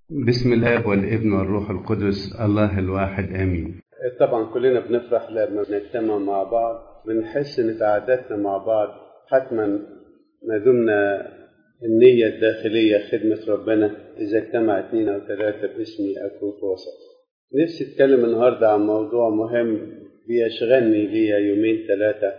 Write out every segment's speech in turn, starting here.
بسم الاب والابن والروح القدس الله الواحد امين طبعا كلنا بنفرح لما بنجتمع مع بعض بنحس ان قعداتنا مع بعض حتما ما دمنا النية الداخلية خدمة ربنا إذا اجتمع اثنين أو ثلاثة باسمي أكون في وسط. نفسي أتكلم النهاردة عن موضوع مهم بيشغلني ليا يومين ثلاثة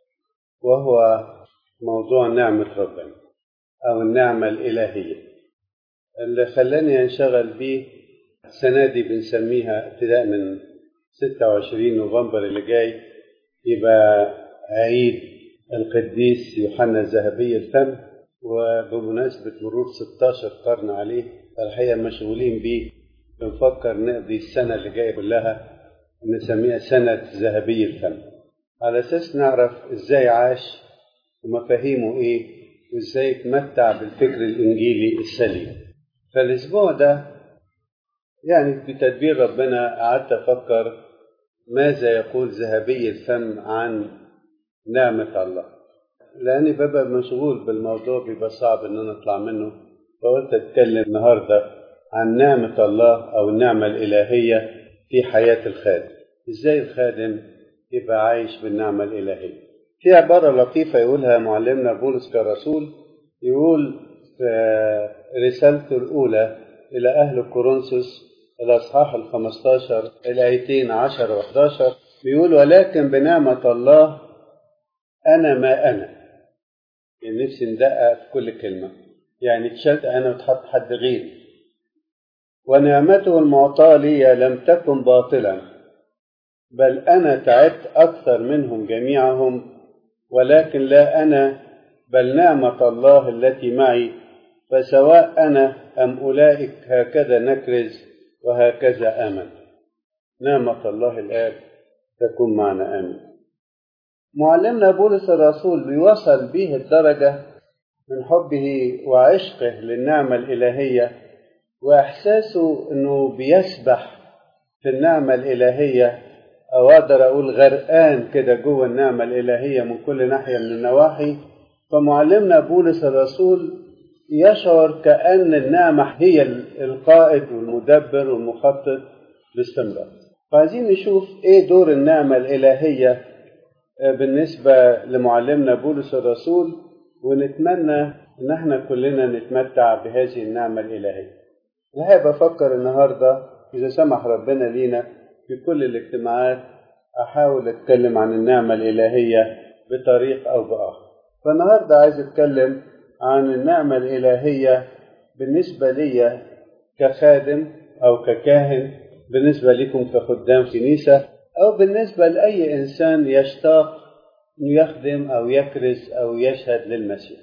وهو موضوع نعمة ربنا أو النعمة الإلهية اللي خلاني أنشغل بيه السنة دي بنسميها ابتداء من 26 نوفمبر اللي جاي يبقى عيد القديس يوحنا الذهبي الفم وبمناسبة مرور 16 قرن عليه الحقيقة مشغولين بيه بنفكر نقضي السنة اللي جاية كلها نسميها سنة ذهبي الفم على أساس نعرف إزاي عاش ومفاهيمه إيه وإزاي يتمتع بالفكر الإنجيلي السليم فالأسبوع ده يعني بتدبير ربنا قعدت أفكر ماذا يقول ذهبي الفم عن نعمة الله لأني ببقى مشغول بالموضوع بيبقى صعب إن أنا أطلع منه فقلت أتكلم النهاردة عن نعمة الله أو النعمة الإلهية في حياة الخادم إزاي الخادم يبقى عايش بالنعمة الإلهية في عبارة لطيفة يقولها معلمنا بولس كرسول يقول في رسالته الأولى إلى أهل كورنثوس الأصحاح الخمستاشر الآيتين عشر وحداشر بيقول ولكن بنعمة الله أنا ما أنا يعني نفسي ندقق في كل كلمة يعني اتشلت أنا وتحط حد غيري ونعمته المعطاة لي لم تكن باطلا بل أنا تعبت أكثر منهم جميعهم ولكن لا أنا بل نعمة الله التي معي فسواء أنا أم أولئك هكذا نكرز وهكذا آمن نعمة الله الآب تكون معنا آمين معلمنا بولس الرسول بيوصل به الدرجة من حبه وعشقه للنعمة الإلهية وإحساسه أنه بيسبح في النعمة الإلهية أو أقدر أقول غرقان كده جوه النعمة الإلهية من كل ناحية من النواحي فمعلمنا بولس الرسول يشعر كأن النعمة هي القائد والمدبر والمخطط باستمرار فعايزين نشوف ايه دور النعمة الإلهية بالنسبة لمعلمنا بولس الرسول ونتمنى ان احنا كلنا نتمتع بهذه النعمة الإلهية الحقيقة بفكر النهاردة إذا سمح ربنا لينا في كل الاجتماعات أحاول أتكلم عن النعمة الإلهية بطريق أو بآخر فالنهاردة عايز أتكلم عن النعمة الإلهية بالنسبة لي كخادم أو ككاهن بالنسبة لكم كخدام كنيسة أو بالنسبة لأي إنسان يشتاق يخدم أو يكرز أو يشهد للمسيح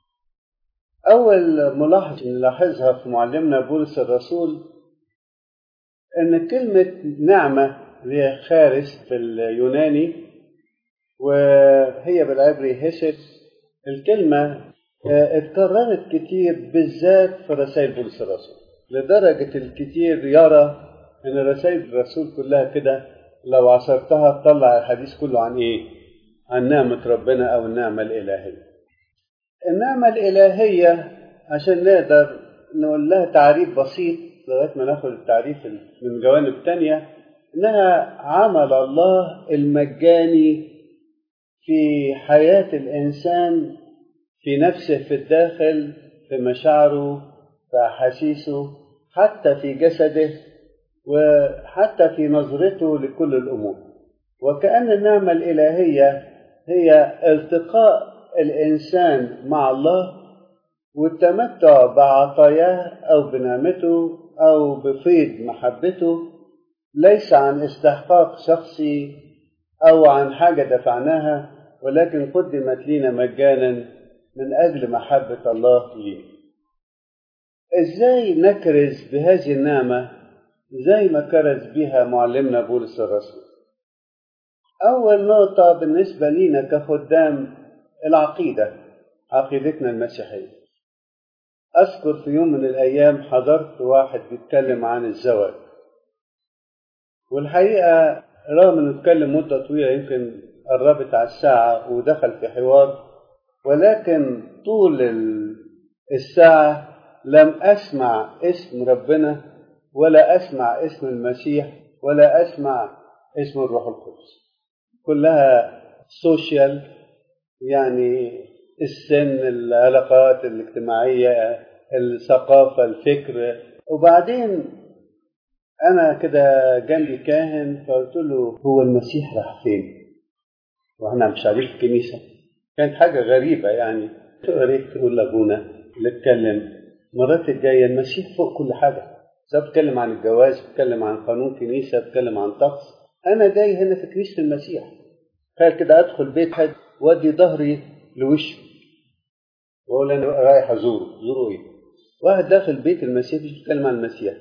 أول ملاحظة نلاحظها في معلمنا بولس الرسول إن كلمة نعمة هي خارس في اليوناني وهي بالعبري هسد الكلمة اتكررت كتير بالذات في رسائل بولس الرسول لدرجة الكتير يرى ان رسائل الرسول كلها كده لو عصرتها تطلع الحديث كله عن ايه عن نعمة ربنا او النعمة الالهية النعمة الالهية عشان نقدر نقول لها تعريف بسيط لغاية ما ناخد التعريف من جوانب تانية انها عمل الله المجاني في حياة الانسان في نفسه في الداخل في مشاعره في أحاسيسه حتى في جسده وحتى في نظرته لكل الأمور وكأن النعمة الإلهية هي التقاء الإنسان مع الله والتمتع بعطاياه أو بنعمته أو بفيض محبته ليس عن استحقاق شخصي أو عن حاجة دفعناها ولكن قدمت لنا مجانا من أجل محبة الله لي إزاي نكرز بهذه النعمة زي ما كرز بها معلمنا بولس الرسول أول نقطة بالنسبة لينا كخدام العقيدة عقيدتنا المسيحية أذكر في يوم من الأيام حضرت واحد بيتكلم عن الزواج والحقيقة رغم إنه اتكلم مدة طويلة يمكن قربت على الساعة ودخل في حوار ولكن طول الساعة لم أسمع اسم ربنا ولا أسمع اسم المسيح ولا أسمع اسم الروح القدس كلها سوشيال يعني السن العلاقات الاجتماعية الثقافة الفكر وبعدين أنا كده جنبي كاهن فقلت له هو المسيح راح فين؟ وأنا مش عارف الكنيسة كانت حاجة غريبة يعني يا ريت تقول لأبونا اللي اتكلم المرات الجاية المسيح فوق كل حاجة سواء بتكلم عن الجواز بتكلم عن قانون كنيسة بتكلم عن طقس أنا جاي هنا في كنيسة المسيح تخيل كده أدخل بيت حد وأدي ظهري لوشه وأقول أنا رايح أزوره زوره إيه؟ واحد داخل بيت المسيح مش بيتكلم عن المسيح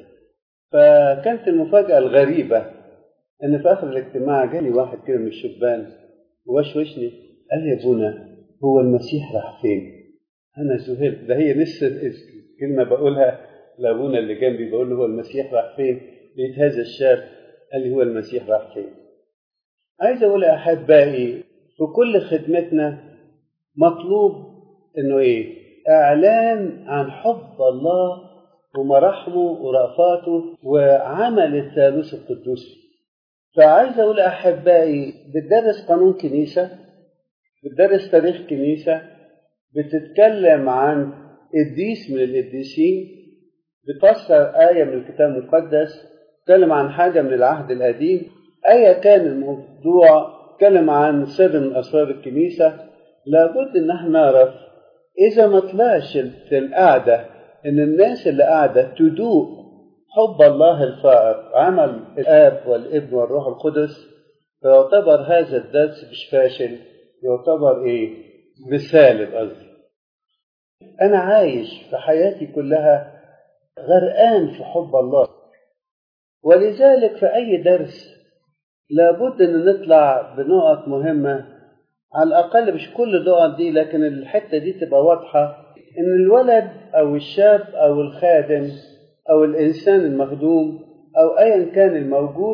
فكانت المفاجأة الغريبة إن في آخر الاجتماع جالي واحد كده من الشبان ووشوشني قال لي يا ابونا هو المسيح راح فين؟ أنا ذهلت ده هي لسه كلمة بقولها لأبونا اللي جنبي بقول له هو المسيح راح فين؟ لقيت هذا الشاب قال لي هو المسيح راح فين؟ عايز أقول يا أحبائي في كل خدمتنا مطلوب إنه إيه؟ إعلان عن حب الله ومراحمه ورأفاته وعمل الثالوث القدوس فعايز أقول أحبائي بتدرس قانون كنيسة بتدرس تاريخ كنيسة بتتكلم عن قديس من القديسين بتفسر آية من الكتاب المقدس تتكلم عن حاجة من العهد القديم أيا كان الموضوع تتكلم عن سر من أسرار الكنيسة لابد إن احنا نعرف إذا ما طلعش في القعدة إن الناس اللي قاعدة تدوق حب الله الفائق عمل الآب والابن والروح القدس فيعتبر هذا الدرس مش فاشل يعتبر إيه؟ بسالب قصدي أنا عايش في حياتي كلها غرقان في حب الله ولذلك في أي درس لابد أن نطلع بنقط مهمة على الأقل مش كل النقط دي لكن الحتة دي تبقى واضحة إن الولد أو الشاب أو الخادم أو الإنسان المخدوم أو أيا كان الموجود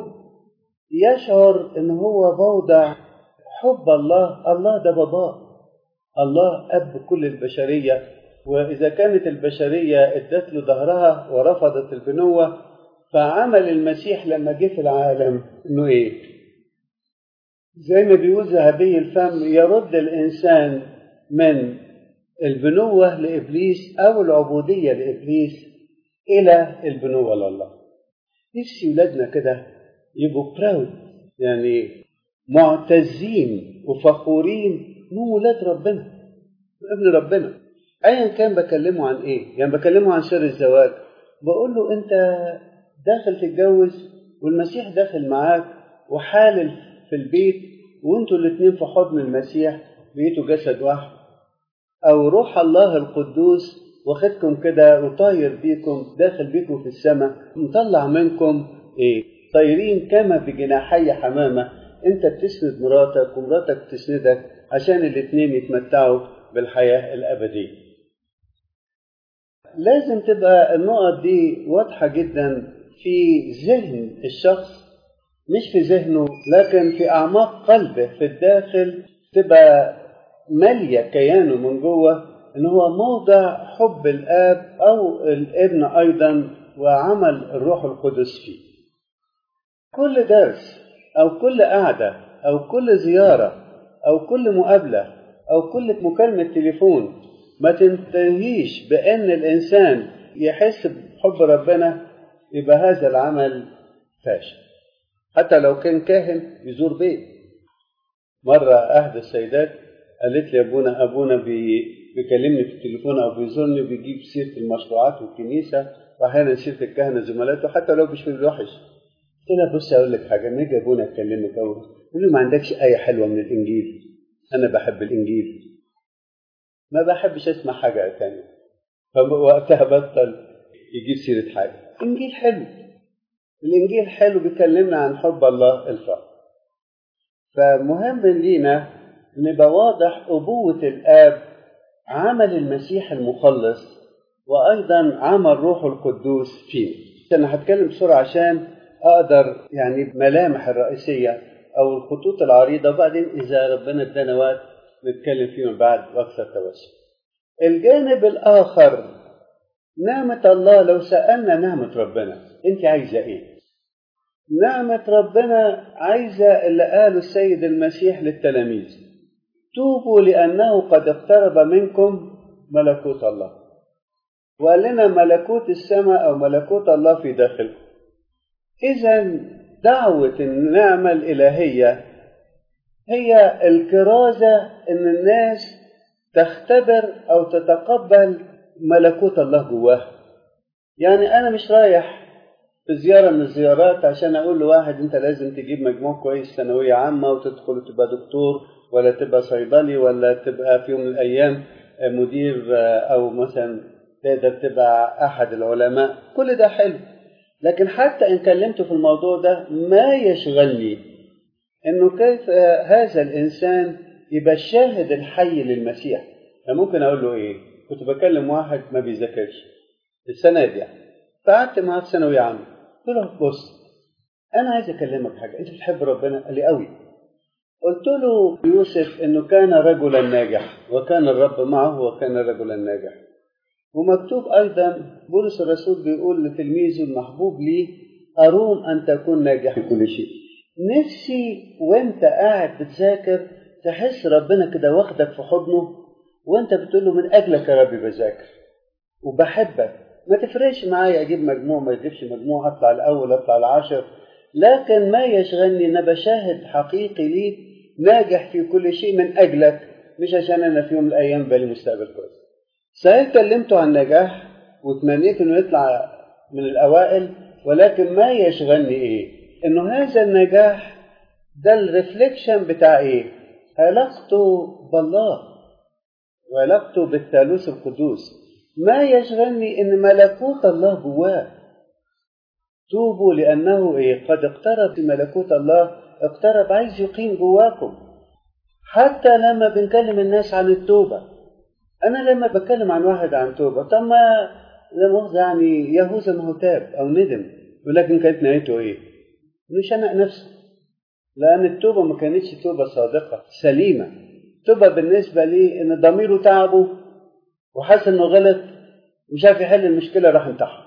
يشعر إن هو بوضع حب الله الله ده باباه الله أب كل البشرية وإذا كانت البشرية ادت له ظهرها ورفضت البنوة فعمل المسيح لما جه في العالم إنه إيه؟ زي ما بيقول ذهبي الفم يرد الإنسان من البنوة لإبليس أو العبودية لإبليس إلى البنوة لله نفسي ولادنا كده يبقوا براود يعني معتزين وفخورين من ولاد ربنا ابن ربنا ايا كان بكلمه عن ايه يعني بكلمه عن سر الزواج بقول له انت داخل تتجوز والمسيح داخل معاك وحالل في البيت وانتوا الاتنين في حضن المسيح بقيتوا جسد واحد او روح الله القدوس واخدكم كده وطاير بيكم داخل بيكم في السماء مطلع منكم ايه طايرين كما بجناحي حمامه انت بتسند مراتك ومراتك بتسندك عشان الاتنين يتمتعوا بالحياه الابديه لازم تبقى النقط دي واضحه جدا في ذهن الشخص مش في ذهنه لكن في اعماق قلبه في الداخل تبقى ماليه كيانه من جوه ان هو موضع حب الاب او الابن ايضا وعمل الروح القدس فيه كل درس او كل قعده او كل زياره او كل مقابله او كل مكالمه تليفون ما تنتهيش بان الانسان يحس بحب ربنا يبقى هذا العمل فاشل حتى لو كان كاهن يزور بيت مره احدى السيدات قالت لي ابونا ابونا بي بيكلمني في التليفون او بيزورني وبيجيب سيره المشروعات والكنيسه واحيانا سيره الكهنه زملاته حتى لو مش في الوحش قلت لها بصي اقول لك حاجه لما يجي ابونا يكلمك اول يقول له ما عندكش ايه حلوه من الانجيل انا بحب الانجيل ما بحبش اسمع حاجه ثانيه فوقتها بطل يجيب سيره حاجه الانجيل حلو الانجيل حلو بيكلمنا عن حب الله الفقر فمهم لينا نبقى واضح ابوه الاب عمل المسيح المخلص وايضا عمل روح القدوس فينا انا هتكلم بسرعه عشان اقدر يعني الملامح الرئيسيه او الخطوط العريضه وبعدين اذا ربنا ادانا وقت نتكلم فيما بعد واكثر توسع. الجانب الاخر نعمة الله لو سألنا نعمة ربنا أنت عايزة إيه؟ نعمة ربنا عايزة اللي قاله السيد المسيح للتلاميذ توبوا لأنه قد اقترب منكم ملكوت الله وقال لنا ملكوت السماء أو ملكوت الله في داخلكم إذا دعوة النعمة الإلهية هي الكرازة إن الناس تختبر أو تتقبل ملكوت الله جواها يعني أنا مش رايح في زيارة من الزيارات عشان أقول لواحد أنت لازم تجيب مجموع كويس ثانوية عامة وتدخل تبقى دكتور ولا تبقى صيدلي ولا تبقى في يوم من الأيام مدير أو مثلا تقدر تبقى أحد العلماء كل ده حلو لكن حتى إن كلمته في الموضوع ده ما يشغلني إنه كيف هذا الإنسان يبقى الشاهد الحي للمسيح أنا ممكن أقول له إيه كنت بكلم واحد ما بيذاكرش السنة دي يعني فقعدت معاه في ثانوية عامة قلت له بص أنا عايز أكلمك حاجة أنت بتحب ربنا؟ قال لي قوي قلت له يوسف إنه كان رجلا ناجح وكان الرب معه وكان رجلا ناجح ومكتوب أيضا بولس الرسول بيقول لتلميذه المحبوب لي أروم أن تكون ناجح في كل شيء نفسي وانت قاعد بتذاكر تحس ربنا كده واخدك في حضنه وانت بتقول له من اجلك يا ربي بذاكر وبحبك ما تفرقش معايا اجيب مجموع ما اجيبش مجموع اطلع الاول اطلع العاشر لكن ما يشغلني ان بشاهد حقيقي ليك ناجح في كل شيء من اجلك مش عشان انا في يوم من الايام بالي مستقبل كويس صحيح كلمته عن النجاح وتمنيت انه يطلع من الاوائل ولكن ما يشغلني ايه انه هذا النجاح ده الريفليكشن بتاع ايه علاقته بالله وعلاقته بالثالوث القدوس ما يشغلني ان ملكوت الله جواه توبوا لانه ايه قد اقترب ملكوت الله اقترب عايز يقيم جواكم حتى لما بنكلم الناس عن التوبه انا لما بتكلم عن واحد عن توبه طب ما لا مؤاخذه يعني يهوذا ما هو تاب او ندم ولكن كانت نهايته ايه؟ مش شنق نفسه لأن التوبة ما كانتش توبة صادقة سليمة توبة بالنسبة لي إن ضميره تعبه وحس إنه غلط ومش عارف يحل المشكلة راح انتحر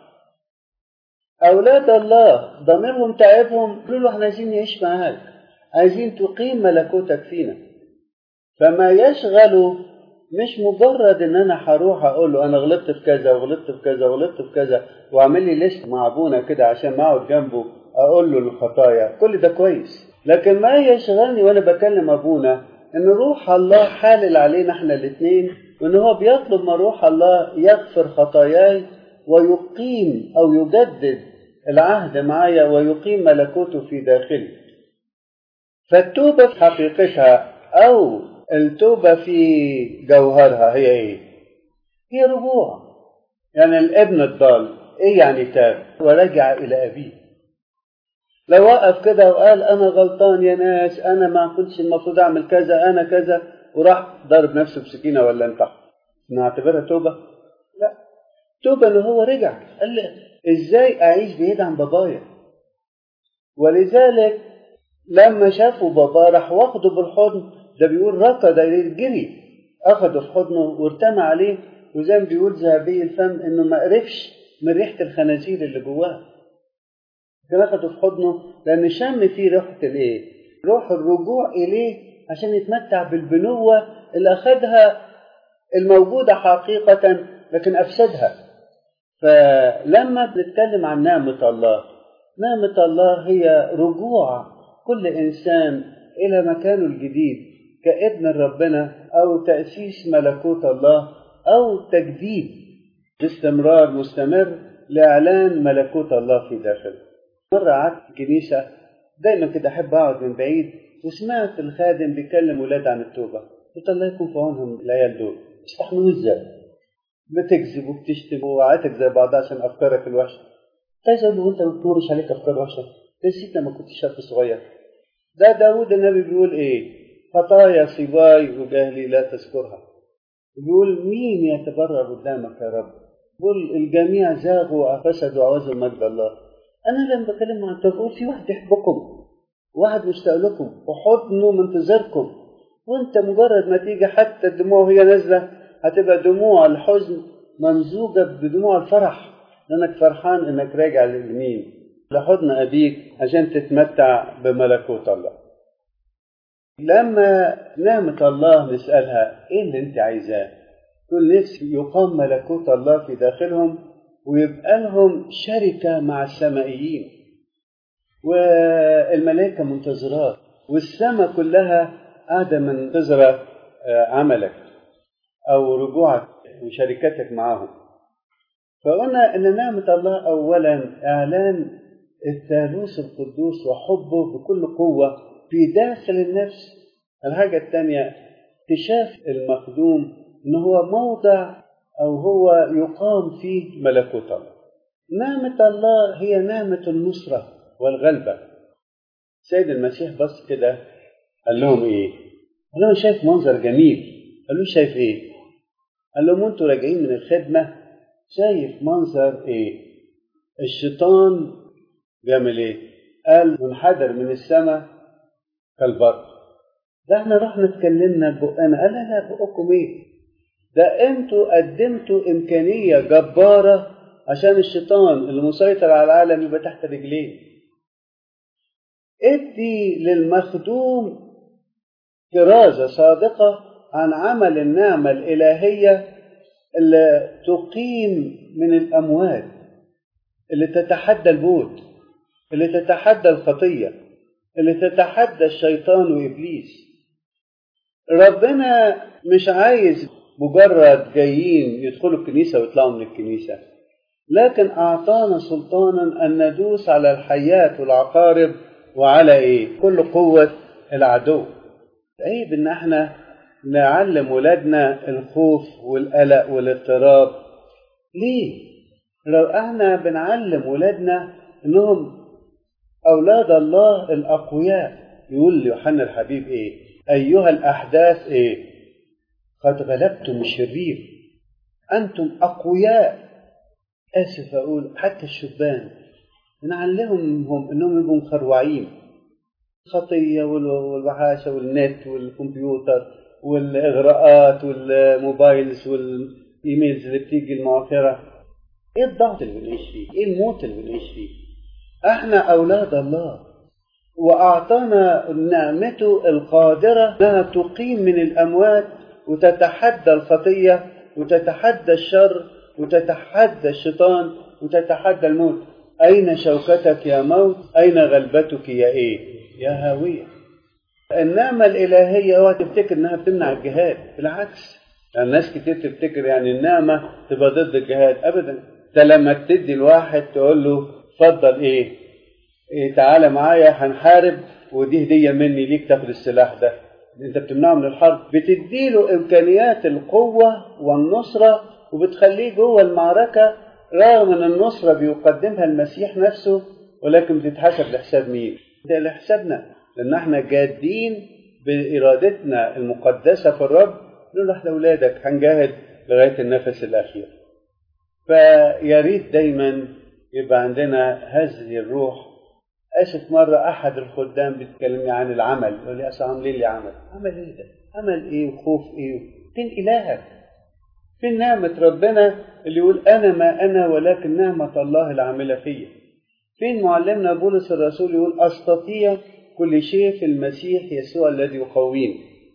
أولاد الله ضميرهم تعبهم قالوا له إحنا عايزين نعيش معاك عايزين تقيم ملكوتك فينا فما يشغله مش مجرد ان انا هروح اقول له انا غلطت في كذا وغلطت في كذا وغلطت في كذا واعمل لي ليست مع ابونا كده عشان ما اقعد جنبه اقول له الخطايا كل ده كويس لكن ما يشغلني وانا بكلم ابونا ان روح الله حالل علينا احنا الاثنين وان هو بيطلب من روح الله يغفر خطاياي ويقيم او يجدد العهد معايا ويقيم ملكوته في داخلي فالتوبه في حقيقتها او التوبه في جوهرها هي ايه هي رجوع يعني الابن الضال ايه يعني تاب ورجع الى ابيه لو وقف كده وقال انا غلطان يا ناس انا ما كنتش المفروض اعمل كذا انا كذا وراح ضرب نفسه بسكينه ولا انتحر نعتبرها توبه لا توبه ان هو رجع قال لي ازاي اعيش بعيد عن بابايا ولذلك لما شافوا بابا راح واخده بالحضن ده بيقول ركض جري اخده في حضنه وارتمى عليه وزي ما بيقول ذهبي الفم انه ما قرفش من ريحه الخنازير اللي جواه كان اخده في حضنه لان شم فيه ريحه الايه؟ روح الرجوع اليه عشان يتمتع بالبنوه اللي اخدها الموجوده حقيقه لكن افسدها. فلما بنتكلم عن نعمه الله نعمه الله هي رجوع كل انسان الى مكانه الجديد كابن ربنا او تاسيس ملكوت الله او تجديد باستمرار مستمر لاعلان ملكوت الله في داخله. مرة قعدت في الكنيسة دايما كده أحب أقعد من بعيد وسمعت الخادم بيكلم ولاد عن التوبة قلت الله يكون في عونهم العيال دول استحملوا ازاي؟ بتكذب وبتشتم وقعتك زي بعضها عشان أفكارك الوحشة عايز أقول له أنت ما بتمرش عليك أفكار وحشة نسيت لما كنت شاب صغير ده داود النبي بيقول إيه؟ خطايا صباي وجهلي لا تذكرها بيقول مين يتبرر قدامك يا رب؟ بيقول الجميع زاغوا وفسدوا وعوزوا مجد الله انا لما بكلم عن التوبه في واحد يحبكم واحد مشتاق لكم وحضنه منتظركم وانت مجرد ما تيجي حتى الدموع وهي نازله هتبقى دموع الحزن ممزوجة بدموع الفرح لأنك فرحان إنك راجع لليمين لحضن أبيك عشان تتمتع بملكوت الله لما نعمة الله نسألها إيه اللي أنت عايزاه؟ كل نفسي يقام ملكوت الله في داخلهم ويبقى لهم شركة مع السمائيين والملائكة منتظرات والسماء كلها قاعدة منتظرة عملك أو رجوعك وشركتك معهم فقلنا أن نعمة الله أولا إعلان الثالوث القدوس وحبه بكل قوة في داخل النفس الحاجة الثانية اكتشاف المخدوم ان هو موضع او هو يقام فيه ملكوت الله نعمة الله هي نعمة النصرة والغلبة سيد المسيح بص كده قال لهم ايه قال لهم شايف منظر جميل قال له شايف ايه قال لهم انتوا راجعين من الخدمة شايف منظر ايه الشيطان بيعمل ايه قال منحدر من السماء كالبرق ده احنا رحنا اتكلمنا بقنا قال لا لا بقكم ايه ده انتوا قدمتوا امكانيه جباره عشان الشيطان اللي مسيطر على العالم يبقى تحت رجليه ادي للمخدوم كرازه صادقه عن عمل النعمه الالهيه اللي تقيم من الاموات اللي تتحدى الموت اللي تتحدى الخطيه اللي تتحدى الشيطان وابليس ربنا مش عايز مجرد جايين يدخلوا الكنيسه ويطلعوا من الكنيسه لكن اعطانا سلطانا ان ندوس على الحيات والعقارب وعلى ايه كل قوه العدو عيب ان احنا نعلم ولادنا الخوف والقلق والاضطراب ليه لو احنا بنعلم ولادنا انهم اولاد الله الاقوياء يقول يوحنا الحبيب ايه ايها الاحداث ايه قد غلبتم الشرير أنتم أقوياء آسف أقول حتى الشبان نعلمهم أنهم يبقوا مخروعين الخطية والوحاشة والنت والكمبيوتر والإغراءات والموبايلز والإيميلز اللي بتيجي المعاصرة إيه الضغط اللي بنعيش فيه؟ إيه الموت اللي بنعيش فيه؟ إحنا أولاد الله وأعطانا نعمته القادرة أنها تقيم من الأموات وتتحدى الخطية وتتحدى الشر وتتحدى الشيطان وتتحدى الموت أين شوكتك يا موت أين غلبتك يا إيه يا هاوية النعمة الإلهية هو تفتكر إنها بتمنع الجهاد بالعكس يعني الناس كتير تفتكر يعني النعمة تبقى ضد الجهاد أبدا ده لما تدي الواحد تقول له اتفضل إيه, إيه تعالى معايا هنحارب ودي هدية مني ليك تاخد السلاح ده انت بتمنعه من الحرب بتديله امكانيات القوه والنصره وبتخليه جوه المعركه رغم ان النصره بيقدمها المسيح نفسه ولكن بتتحسب لحساب مين؟ ده لحسابنا لان احنا جادين بارادتنا المقدسه في الرب نقول احنا اولادك هنجاهد لغايه النفس الاخير. فيا ريت دايما يبقى عندنا هذه الروح اسف مره احد الخدام بيتكلمني عن العمل يقول لي اصل عاملين لي عمل عمل ايه ده عمل ايه وخوف ايه فين الهك فين نعمه ربنا اللي يقول انا ما انا ولكن نعمه الله العامله فيا فين معلمنا بولس الرسول يقول استطيع كل شيء في المسيح يسوع الذي يقويني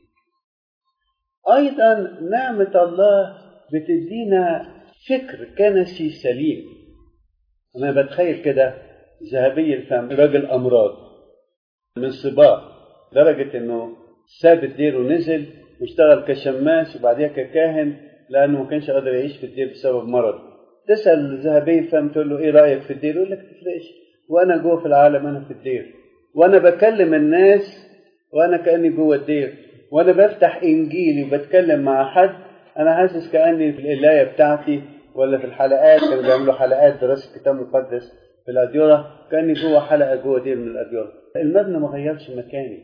ايضا نعمه الله بتدينا فكر كنسي سليم انا بتخيل كده ذهبي الفم راجل امراض من صباح لدرجه انه ساب الدير ونزل واشتغل كشماس وبعديها ككاهن لانه ما كانش قادر يعيش في الدير بسبب مرض تسال ذهبي الفم تقول له ايه رايك في الدير يقول لك تفرقش وانا جوه في العالم انا في الدير وانا بكلم الناس وانا كاني جوه الدير وانا بفتح انجيلي وبتكلم مع حد انا حاسس كاني في القلايه بتاعتي ولا في الحلقات كانوا بيعملوا حلقات دراسه كتاب مقدس في الأديرة كأني جوه حلقة جوه دير من الأديرة المبنى ما غيرش مكاني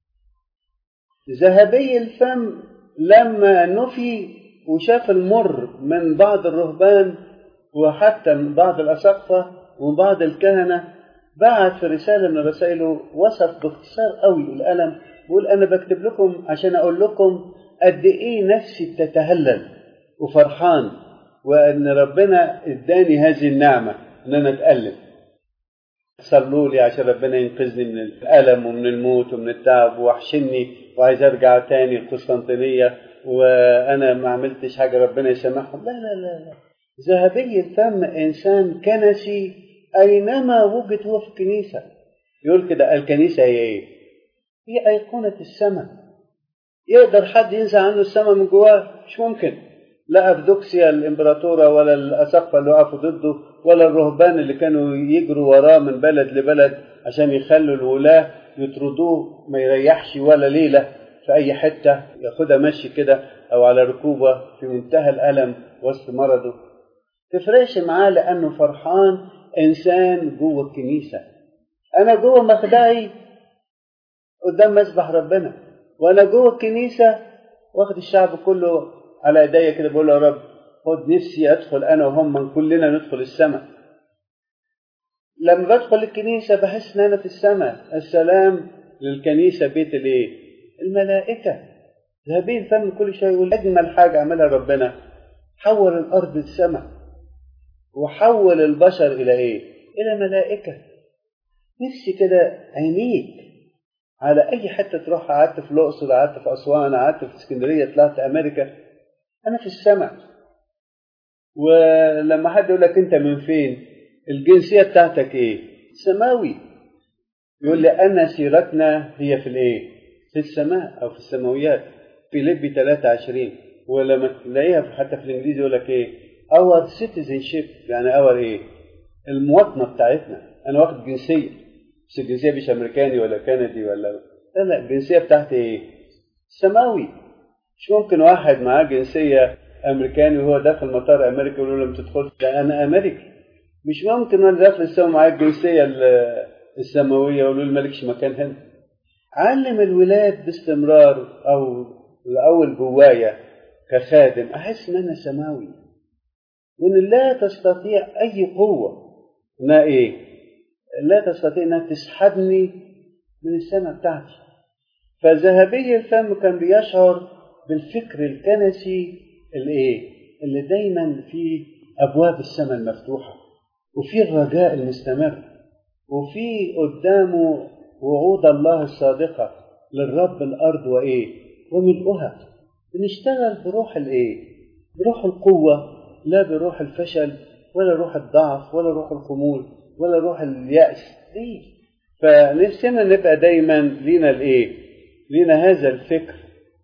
ذهبي الفم لما نفي وشاف المر من بعض الرهبان وحتى من بعض الأساقفة ومن بعض الكهنة بعت في رسالة من رسائله وصف باختصار قوي الألم بيقول أنا بكتب لكم عشان أقول لكم قد إيه نفسي بتتهلل وفرحان وان ربنا اداني هذه النعمه ان انا اتالم صلوا لي عشان ربنا ينقذني من الالم ومن الموت ومن التعب ووحشني وعايز ارجع تاني القسطنطينيه وانا ما عملتش حاجه ربنا يسامحهم لا لا لا لا ذهبي الفم انسان كنسي اينما وجد هو في الكنيسه يقول كده الكنيسه هي ايه؟ هي ايقونه السماء يقدر حد ينزع عنه السماء من جواه مش ممكن لا افدوكسيا الامبراطوره ولا الاساقفه اللي وقفوا ضده ولا الرهبان اللي كانوا يجروا وراه من بلد لبلد عشان يخلوا الولاه يطردوه ما يريحش ولا ليله في اي حته ياخدها مشي كده او على ركوبه في منتهى الالم وسط مرضه تفرقش معاه لانه فرحان انسان جوه الكنيسه انا جوه مخدعي قدام مسبح ربنا وانا جوه الكنيسه واخد الشعب كله على ايديا كده بقول له يا رب خد نفسي ادخل انا وهم من كلنا ندخل السماء لما بدخل الكنيسه بحس ان انا في السماء السلام للكنيسه بيت الايه الملائكه ذهبي الفم كل شويه يقول اجمل حاجه عملها ربنا حول الارض السماء وحول البشر الى ايه الى ملائكه نفسي كده عينيك على اي حته تروح قعدت في الاقصر قعدت في اسوان قعدت في اسكندريه طلعت امريكا انا في السماء ولما حد يقول لك انت من فين الجنسيه بتاعتك ايه سماوي يقول لي ان سيرتنا هي في الايه في السماء او في السماويات في لبي 23 ولما تلاقيها حتى في الانجليزي يقول لك ايه اور citizenship يعني اور ايه المواطنه بتاعتنا انا واخد جنسيه بس الجنسيه مش امريكاني ولا كندي ولا لا لا الجنسيه بتاعتي ايه سماوي مش ممكن واحد معاه جنسيه امريكاني وهو داخل مطار امريكا يقول له ما تدخلش ده انا امريكي مش ممكن وانا داخل السما معايا الجنسيه السماويه يقولوا لي مالكش مكان هنا علم الولاد باستمرار او الاول جوايا كخادم احس ان انا سماوي وان لا تستطيع اي قوه انها ايه لا تستطيع انها تسحبني من السماء بتاعتي فذهبي الفم كان بيشعر بالفكر الكنسي الايه اللي دايما في ابواب السماء المفتوحه وفي الرجاء المستمر وفي قدامه وعود الله الصادقه للرب الارض وايه وملؤها بنشتغل بروح الايه بروح القوه لا بروح الفشل ولا روح الضعف ولا روح الخمول ولا روح اليأس ليه فنفسنا نبقى دايما لينا الايه لينا هذا الفكر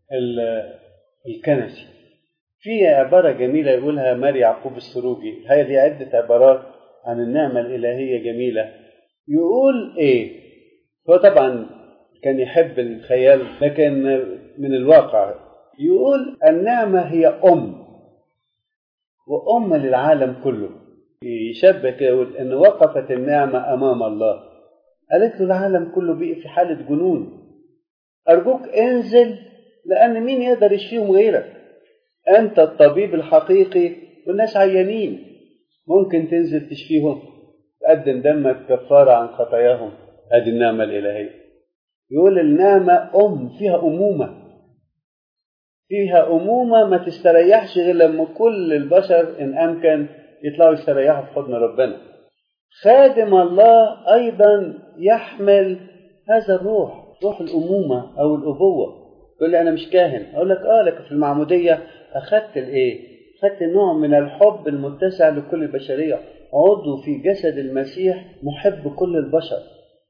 الكنسي في عبارة جميلة يقولها ماري يعقوب السروجي هذه عدة عبارات عن النعمة الإلهية جميلة يقول إيه هو طبعا كان يحب الخيال لكن من الواقع يقول النعمة هي أم وأم للعالم كله يشبه كده يقول إن وقفت النعمة أمام الله قالت له العالم كله بقي في حالة جنون أرجوك انزل لأن مين يقدر يشفيهم غيرك أنت الطبيب الحقيقي والناس عيانين ممكن تنزل تشفيهم تقدم دمك كفارة عن خطاياهم هذه النعمة الإلهية يقول النعمة أم فيها أمومة فيها أمومة ما تستريحش غير لما كل البشر إن أمكن يطلعوا يستريحوا في حضن ربنا خادم الله أيضا يحمل هذا الروح روح الأمومة أو الأبوة يقول لي أنا مش كاهن أقول لك آه لك في المعمودية أخذت الإيه؟ أخذت نوع من الحب المتسع لكل البشرية عضو في جسد المسيح محب كل البشر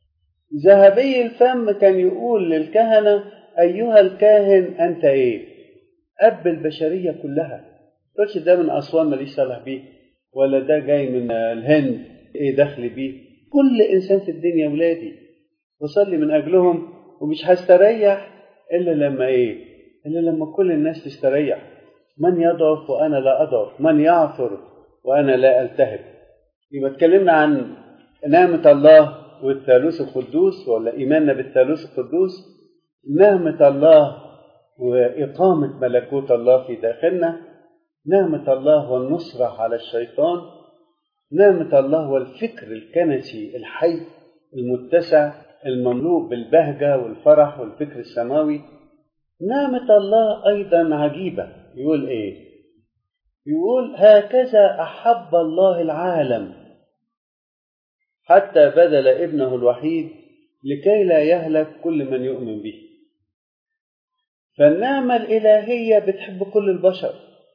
ذهبي الفم كان يقول للكهنة أيها الكاهن أنت إيه؟ أب البشرية كلها تقولش ده من أسوان ماليش صالح بيه ولا ده جاي من الهند إيه دخل بيه كل إنسان في الدنيا ولادي بصلي من أجلهم ومش هستريح إلا لما إيه؟ إلا لما كل الناس تستريح من يضعف وأنا لا أضعف من يعثر وأنا لا ألتهب يبقى اتكلمنا عن نعمة الله والثالوث القدوس ولا إيماننا بالثالوث القدوس نعمة الله وإقامة ملكوت الله في داخلنا نعمة الله والنصرة على الشيطان نعمة الله والفكر الكنسي الحي المتسع المملوء بالبهجة والفرح والفكر السماوي نعمة الله أيضا عجيبة يقول إيه يقول هكذا أحب الله العالم حتى بذل ابنه الوحيد لكي لا يهلك كل من يؤمن به فالنعمة الإلهية بتحب كل البشر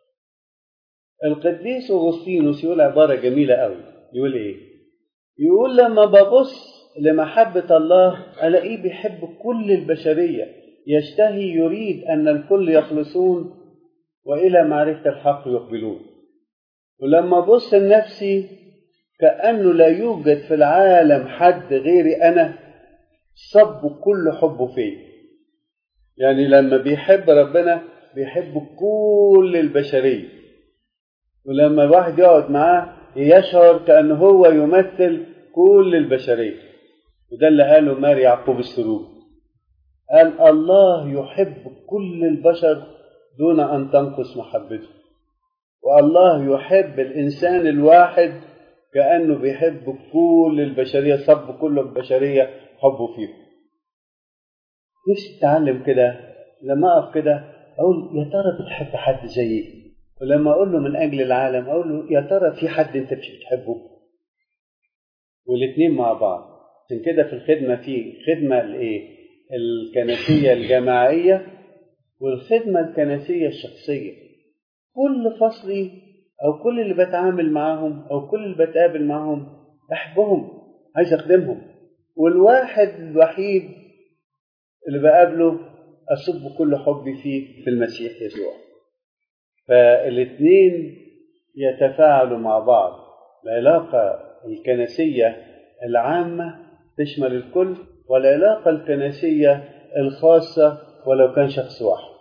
القديس أغسطينوس يقول عبارة جميلة قوي يقول إيه؟ يقول لما ببص لمحبة الله ألاقيه بيحب كل البشرية يشتهي يريد أن الكل يخلصون وإلى معرفة الحق يقبلون ولما أبص لنفسي كأنه لا يوجد في العالم حد غيري أنا صب كل حبه فيه يعني لما بيحب ربنا بيحب كل البشرية ولما الواحد يقعد معاه يشعر كأنه هو يمثل كل البشرية وده اللي قاله ماري يعقوب السروج قال الله يحب كل البشر دون أن تنقص محبته والله يحب الإنسان الواحد كأنه بيحب كل البشرية صب كل البشرية حبه فيه نفسي اتعلم كده لما اقف كده اقول يا ترى بتحب حد زيي ولما اقول له من اجل العالم اقول له يا ترى في حد انت مش بتحبه والاثنين مع بعض عشان كده في الخدمه في خدمه الايه الكنسيه الجماعيه والخدمه الكنسيه الشخصيه كل فصلي او كل اللي بتعامل معاهم او كل اللي بتقابل معاهم بحبهم عايز اخدمهم والواحد الوحيد اللي بقابله أصب كل حبي فيه في المسيح يسوع فالاثنين يتفاعلوا مع بعض العلاقة الكنسية العامة تشمل الكل والعلاقة الكنسية الخاصة ولو كان شخص واحد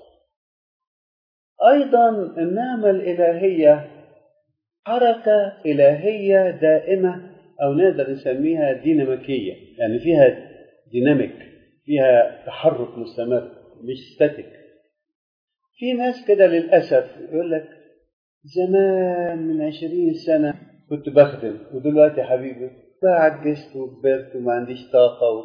أيضا النعمة الإلهية حركة إلهية دائمة أو نقدر نسميها ديناميكية يعني فيها ديناميك فيها تحرك مستمر مش ستاتيك في ناس كده للأسف يقول لك زمان من عشرين سنة كنت بخدم ودلوقتي يا حبيبي بقى عجزت وكبرت وما عنديش طاقة و...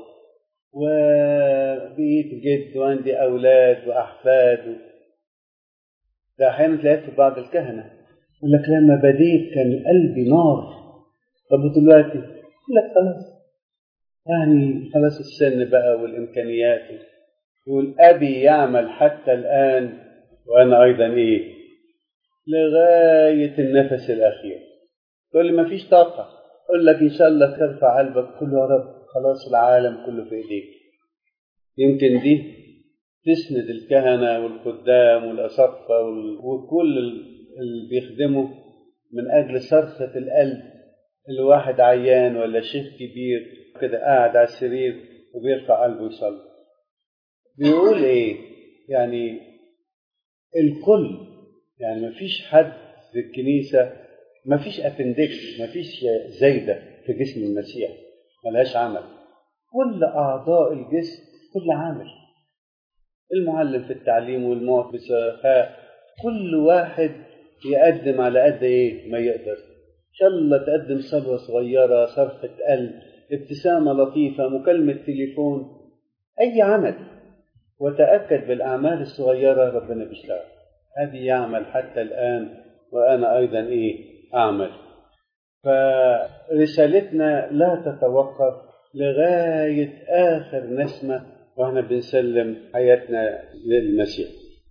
وبقيت جد وعندي أولاد وأحفاد و... ده أحيانا تلاقيت في بعض الكهنة يقول لك لما بديت كان قلبي نار طب دلوقتي يقول لك خلاص يعني خلاص السن بقى والإمكانيات يقول أبي يعمل حتى الآن وأنا أيضا إيه لغاية النفس الأخير تقول لي ما فيش طاقة أقول لك إن شاء الله ترفع قلبك كله يا رب خلاص العالم كله في إيديك يمكن دي تسند الكهنة والخدام والأسقفة وكل اللي بيخدموا من أجل صرخة القلب الواحد عيان ولا شيخ كبير كده قاعد على السرير وبيرفع قلبه يصلي بيقول ايه يعني الكل يعني مفيش حد في الكنيسة مفيش ابندكس مفيش زايدة في جسم المسيح ملهاش عمل كل أعضاء الجسم كل عامل المعلم في التعليم والموت بسخاء كل واحد يقدم على قد ايه ما يقدر ان شاء الله تقدم صلوة صغيرة صرخة قلب ابتسامة لطيفة مكالمة تليفون أي عمل وتأكد بالأعمال الصغيرة ربنا بيشتغل هذه يعمل حتى الآن وأنا أيضا إيه أعمل فرسالتنا لا تتوقف لغاية آخر نسمة وإحنا بنسلم حياتنا للمسيح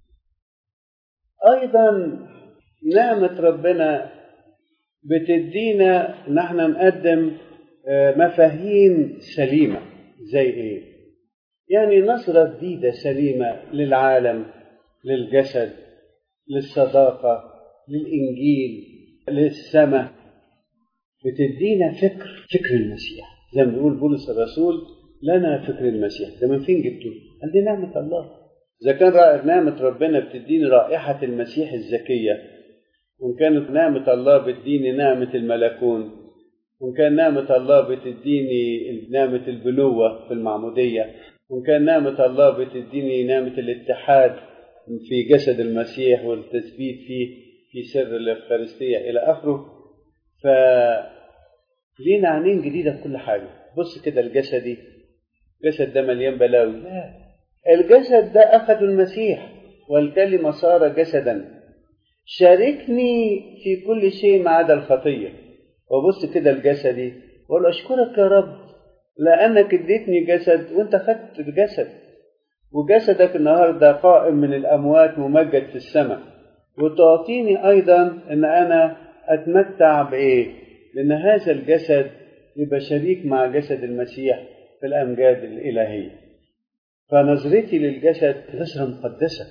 أيضا نعمة ربنا بتدينا نحن نقدم مفاهيم سليمة زي إيه؟ يعني نظرة جديدة سليمة للعالم للجسد للصداقة للإنجيل للسماء بتدينا فكر فكر المسيح زي ما بيقول بولس الرسول لنا فكر المسيح ده من فين جبتوه؟ قال دي نعمة الله إذا كان نعمة ربنا بتديني رائحة المسيح الزكية وإن كانت نعمة الله بتديني نعمة الملكون وإن كان نعمة الله بتديني نعمة البنوة في المعمودية وإن كان نعمة الله بتديني نعمة الاتحاد في جسد المسيح والتثبيت فيه في سر الإفخارستية إلى آخره ف لينا عينين جديدة في كل حاجة بص كده الجسدي الجسد ده مليان بلاوي لا الجسد ده أخذ المسيح والكلمة صار جسدا شاركني في كل شيء ما عدا الخطية وبص كده لجسدي وأقول أشكرك يا رب لأنك اديتني جسد وأنت خدت الجسد وجسدك النهاردة قائم من الأموات ممجد في السماء وتعطيني أيضا أن أنا أتمتع بإيه؟ لأن هذا الجسد يبقى شريك مع جسد المسيح في الأمجاد الإلهية فنظرتي للجسد نظرة مقدسة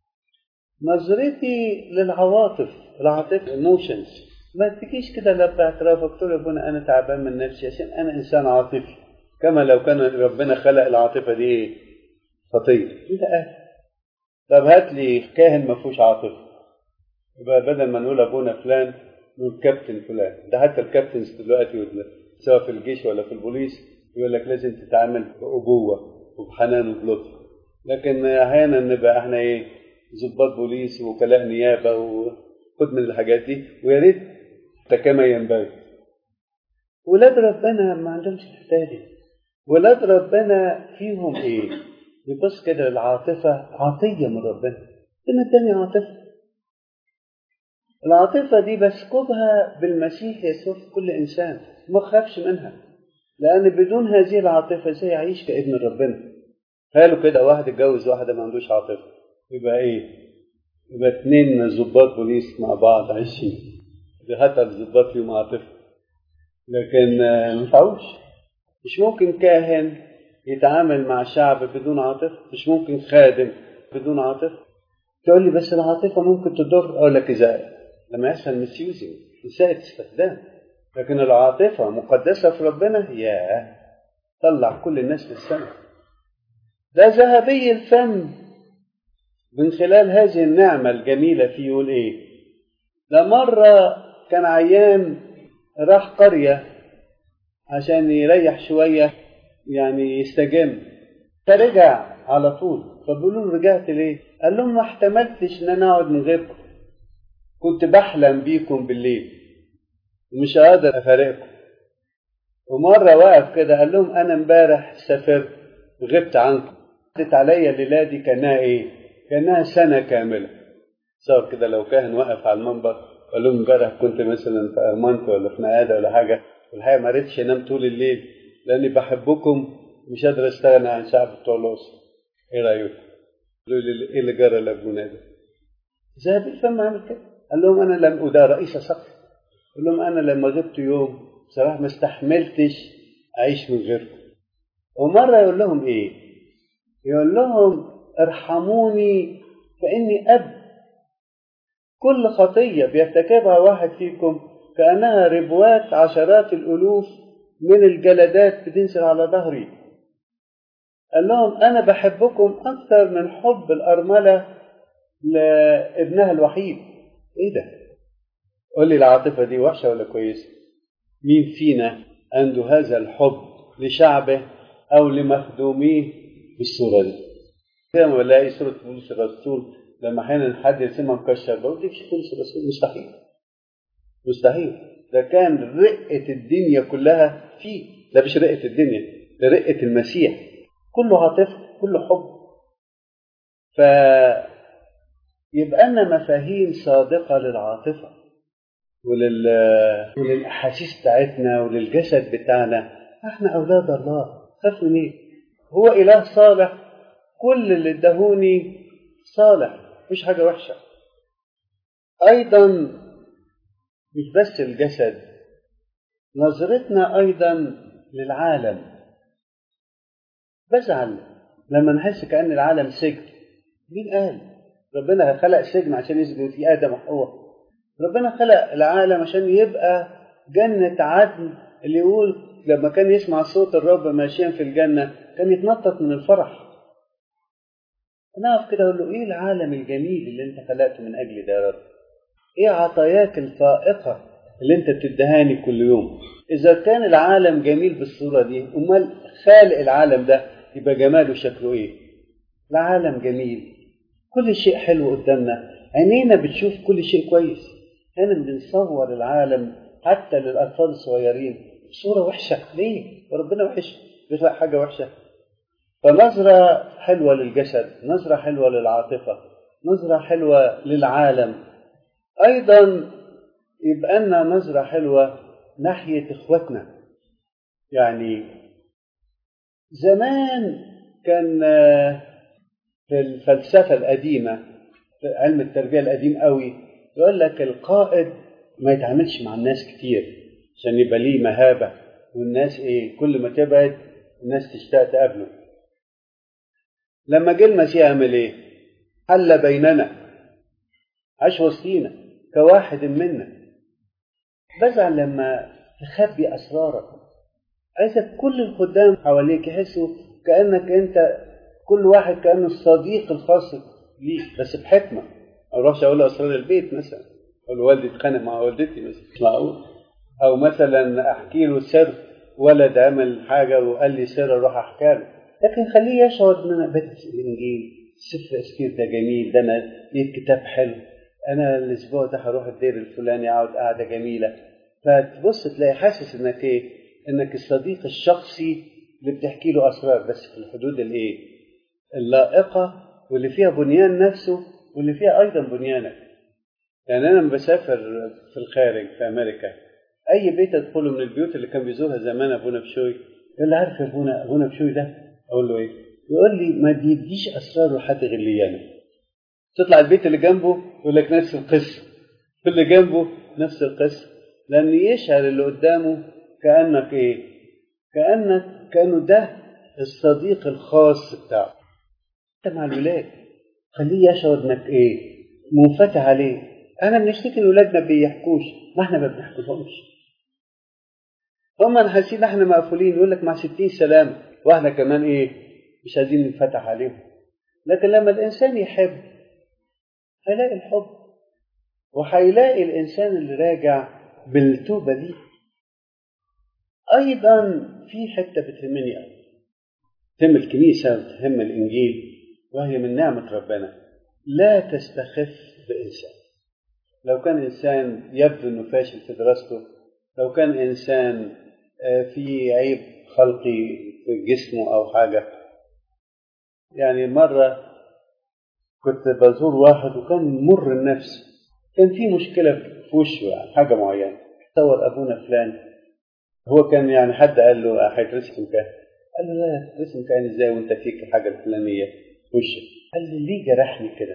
نظرتي للعواطف العاطفة ايموشنز ما تجيش كده لا باعتراف قلت له ابونا انا تعبان من نفسي عشان انا انسان عاطفي كما لو كان ربنا خلق العاطفه دي خطيه انت قاعد طب هات لي كاهن ما فيهوش عاطفه يبقى بدل ما نقول ابونا فلان نقول كابتن فلان ده حتى الكابتنز دلوقتي سواء في الجيش ولا في البوليس يقول لك لازم تتعامل بأبوة وبحنان وبلطف لكن احيانا نبقى احنا ايه ضباط بوليس ووكلاء نيابه وخد من الحاجات دي ويا ريت كما ينبغي ولاد ربنا ما عندهمش الحكايه دي ولاد ربنا فيهم ايه يبص كده العاطفه عطيه من ربنا ربنا اداني عاطفه العاطفه دي بسكبها بالمسيح يسوع في كل انسان ما تخافش منها لان بدون هذه العاطفه ازاي يعيش كابن ربنا قالوا كده واحد اتجوز واحده ما عندوش عاطفه يبقى ايه يبقى اتنين ضباط بوليس مع بعض عايشين حتى الضباط فيهم عاطفه لكن ما ينفعوش مش ممكن كاهن يتعامل مع شعب بدون عاطفه مش ممكن خادم بدون عاطفه تقول لي بس العاطفه ممكن تضر اقول لك ازاي لما يحصل مسيوزنج اساءة استخدام لكن العاطفه مقدسه في ربنا يا طلع كل الناس للسماء ده ذهبي الفم من خلال هذه النعمة الجميلة فيه يقول إيه؟ ده مرة كان عيان راح قرية عشان يريح شوية يعني يستجم فرجع على طول فبيقولوا له رجعت ليه؟ قال لهم ما احتملتش ان انا اقعد من غيركم كنت بحلم بيكم بالليل ومش قادر افارقكم ومرة واقف كده قال لهم انا امبارح سافرت غبت عنكم عدت عليا الليلة دي كانها ايه؟ كانها سنة كاملة صار كده لو كاهن واقف على المنبر قال لهم امبارح كنت مثلا في ارمنت ولا في نقاده ولا حاجه والحقيقه ما عرفتش انام طول الليل لاني بحبكم مش قادر استغنى عن شعب بتوع الاقصر ايه رايكم؟ قالوا لي ايه اللي جرى لابونا ده؟ ذهب الفم عمل كده قال لهم انا لم وده رئيس صقر قال لهم انا لما غبت يوم بصراحه ما استحملتش اعيش من غيركم ومره يقول لهم ايه؟ يقول لهم ارحموني فاني اب كل خطية بيرتكبها واحد فيكم كأنها ربوات عشرات الألوف من الجلدات بتنزل على ظهري قال لهم أنا بحبكم أكثر من حب الأرملة لابنها الوحيد إيه ده؟ قول لي العاطفة دي وحشة ولا كويسة؟ مين فينا عنده هذا الحب لشعبه أو لمخدوميه بالصورة دي؟ كده ما بلاقي صورة بولس الرسول لما احيانا حد يرسمها مكشر بقول دي مش بولس الرسول مستحيل مستحيل ده كان رقة الدنيا كلها فيه ده مش رقة الدنيا ده رقة المسيح كله عاطفة كله حب ف يبقى لنا مفاهيم صادقة للعاطفة ولل... وللأحاسيس بتاعتنا وللجسد بتاعنا احنا أولاد الله خاف من ايه؟ هو إله صالح كل اللي ادهوني صالح مش حاجة وحشة أيضا مش بس الجسد نظرتنا أيضا للعالم بزعل لما نحس كأن العالم سجن مين قال ربنا خلق سجن عشان يسجن فيه آدم وحواء ربنا خلق العالم عشان يبقى جنة عدن اللي يقول لما كان يسمع صوت الرب ماشيا في الجنة كان يتنطط من الفرح انا اقف كده اقول له ايه العالم الجميل اللي انت خلقته من اجلي ده يا رب ايه عطاياك الفائقه اللي انت بتدهاني كل يوم اذا كان العالم جميل بالصوره دي امال خالق العالم ده يبقى جماله شكله ايه العالم جميل كل شيء حلو قدامنا عينينا بتشوف كل شيء كويس احنا بنصور العالم حتى للاطفال الصغيرين صوره وحشه ليه وربنا وحش بيخلق حاجه وحشه فنظرة حلوة للجسد نظرة حلوة للعاطفة نظرة حلوة للعالم أيضا يبقى لنا نظرة حلوة ناحية إخواتنا يعني زمان كان في الفلسفة القديمة في علم التربية القديم قوي يقول لك القائد ما يتعاملش مع الناس كتير عشان يبقى ليه مهابة والناس ايه كل ما تبعد الناس تشتاق تقابله لما جه المسيح عمل ايه حل بيننا عاش وسطينا كواحد منا بزعل لما تخبي اسرارك عايزك كل الخدام حواليك يحسوا كانك انت كل واحد كانه الصديق الخاص ليك بس بحكمه ما اروحش اقول له اسرار البيت مثلا اقول له والدي اتخانق مع والدتي مثلا مش معقول او مثلا احكي له سر ولد عمل حاجه وقال لي سر اروح احكي له لكن خليه يشعر ان انا بدرس الانجيل سفر اسكير ده جميل ده انا لقيت كتاب حلو انا الاسبوع ده هروح الدير الفلاني اقعد قعده جميله فتبص تلاقي حاسس انك ايه انك الصديق الشخصي اللي بتحكي له اسرار بس في الحدود الايه اللائقه واللي فيها بنيان نفسه واللي فيها ايضا بنيانك يعني انا لما بسافر في الخارج في امريكا اي بيت ادخله من البيوت اللي كان بيزورها زمان ابونا بشوي يقول لي عارف يا ابونا ابونا بشوي ده اقول له ايه يقول لي ما بيديش اسراره لحد غير لي انا تطلع البيت اللي جنبه يقول لك نفس القصه اللي جنبه نفس القصه لان يشعر اللي قدامه كانك ايه كانك كانه ده الصديق الخاص بتاعه انت مع الولاد خليه يشعر انك ايه منفتح عليه انا بنشتكي ان ولادنا بيحكوش ما احنا ما بنحكيلهمش هم حاسين احنا مقفولين يقول لك مع ستين سلام واحنا كمان ايه مش عايزين ننفتح عليهم لكن لما الانسان يحب هيلاقي الحب وهيلاقي الانسان اللي راجع بالتوبه دي ايضا في حته بتهمني قوي تهم الكنيسه وتهم الانجيل وهي من نعمه ربنا لا تستخف بانسان لو كان انسان يبدو انه فاشل في دراسته لو كان انسان في عيب خلقي في جسمه او حاجه يعني مره كنت بزور واحد وكان مر النفس كان في مشكله في وشه يعني حاجه معينه تصور ابونا فلان هو كان يعني حد قال له هيترسم كاهن قال له لا ترسم كاهن ازاي وانت فيك الحاجه الفلانيه في وشك قال لي ليه جرحني كده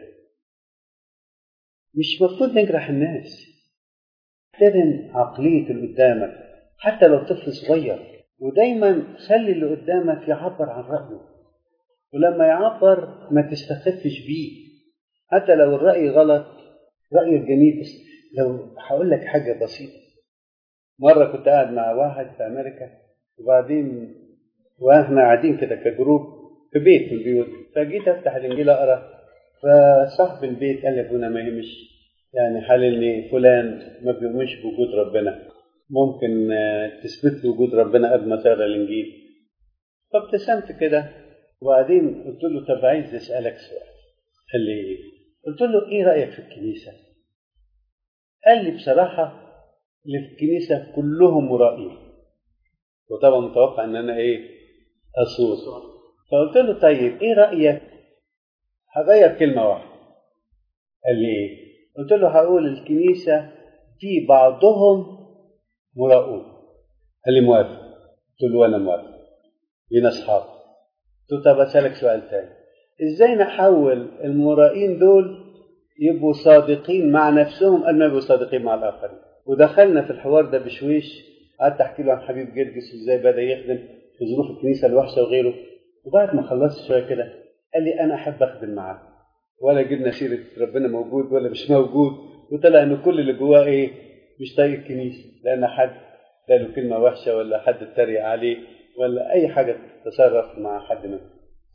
مش المفروض نجرح الناس احترم عقلية اللي قدامك حتى لو طفل صغير ودايما خلي اللي قدامك يعبر عن رأيه ولما يعبر ما تستخفش بيه حتى لو الرأي غلط رأيه جميل بس لو هقول لك حاجة بسيطة مرة كنت قاعد مع واحد في أمريكا وبعدين واحنا قاعدين كده كجروب في بيت في البيوت فجيت افتح الانجيل اقرا فصاحب البيت قال لي ابونا ما يهمش يعني حللني فلان ما بيؤمنش بوجود ربنا ممكن تثبت له وجود ربنا قبل ما تقرا الانجيل فابتسمت كده وبعدين قلت له طب عايز اسالك سؤال قال لي ايه؟ قلت له ايه رايك في الكنيسه؟ قال لي بصراحه اللي في الكنيسه كلهم مرائين وطبعا متوقع ان انا ايه؟ اصوت فقلت له طيب ايه رايك هغير كلمة واحدة قال لي ايه قلت له هقول الكنيسة في بعضهم مراؤون قال لي موافق قلت له وانا موافق لينا اصحاب قلت له طب اسالك سؤال تاني ازاي نحول المرائين دول يبقوا صادقين مع نفسهم قبل ما يبقوا صادقين مع الاخرين ودخلنا في الحوار ده بشويش قعدت احكي له عن حبيب جرجس وازاي بدا يخدم في ظروف الكنيسه الوحشه وغيره وبعد ما خلصت شويه كده قال لي انا احب اخدم معاه ولا جبنا سيره ربنا موجود ولا مش موجود وطلع ان كل اللي جواه ايه مش طايق الكنيسه لان حد قال له كلمه وحشه ولا حد اتريق عليه ولا اي حاجه تصرف مع حد منهم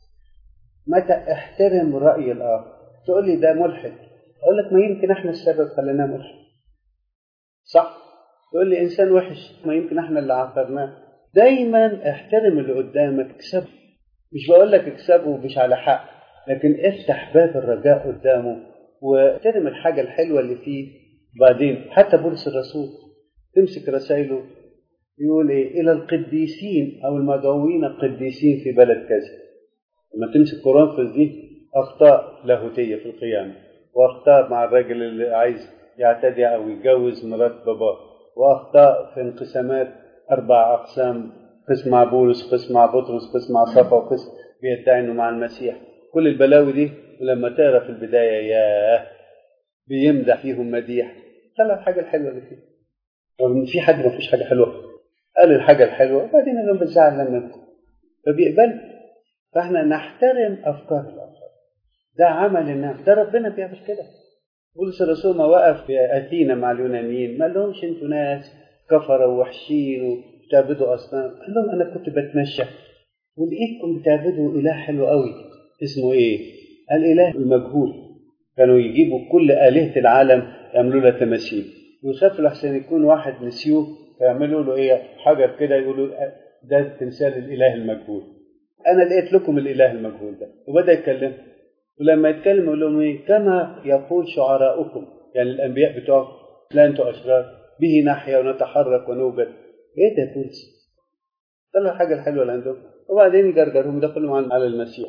متى احترم راي الاخر تقول لي ده ملحد اقول لك ما يمكن احنا السبب خليناه ملحد صح تقول لي انسان وحش ما يمكن احنا اللي عثرناه دايما احترم اللي قدامك اكسبه مش بقول لك اكسبه مش على حق لكن افتح باب الرجاء قدامه واحترم الحاجة الحلوة اللي فيه بعدين حتى بولس الرسول تمسك رسائله يقول ايه الى القديسين او المدعوين القديسين في بلد كذا لما تمسك قرنفس دي اخطاء لاهوتيه في القيامه واخطاء مع الراجل اللي عايز يعتدي أو يتجوز مرات باباه وأخطاء في انقسامات أربع أقسام قسم مع بولس قسم مع بطرس قسم مع صفا وقسم بيدعي إنه مع المسيح كل البلاوي دي ولما تقرا في البداية ياه بيمدح فيهم مديح طلع الحاجة الحلوة اللي فيه رغم إن في حد ما فيش حاجة حلوة قال الحاجة الحلوة وبعدين قال لهم بزعل منكم فبيقبل فاحنا نحترم أفكار الآخر ده عمل النعم ده ربنا بيعمل كده بولس الرسول ما وقف في أثينا مع اليونانيين ما لهمش انتوا ناس كفرة ووحشين وبتعبدوا أصنام قال لهم أنا كنت بتمشى ولقيتكم بتعبدوا إله حلو قوي اسمه إيه؟ الإله المجهول كانوا يجيبوا كل آلهة العالم يعملوا لها تماثيل ويخافوا لحسن يكون واحد نسيوه فيعملوا له إيه حجر كده يقولوا ده تمثال الإله المجهول أنا لقيت لكم الإله المجهول ده وبدأ يتكلم ولما يتكلم يقول لهم إيه كما يقول شعراؤكم يعني الأنبياء بتوعكم لا أنتم أشرار به نحيا ونتحرك ونوجد إيه ده بولس طلع الحاجة الحلوة اللي عندهم وبعدين يجرجرهم يدخلهم على المسيح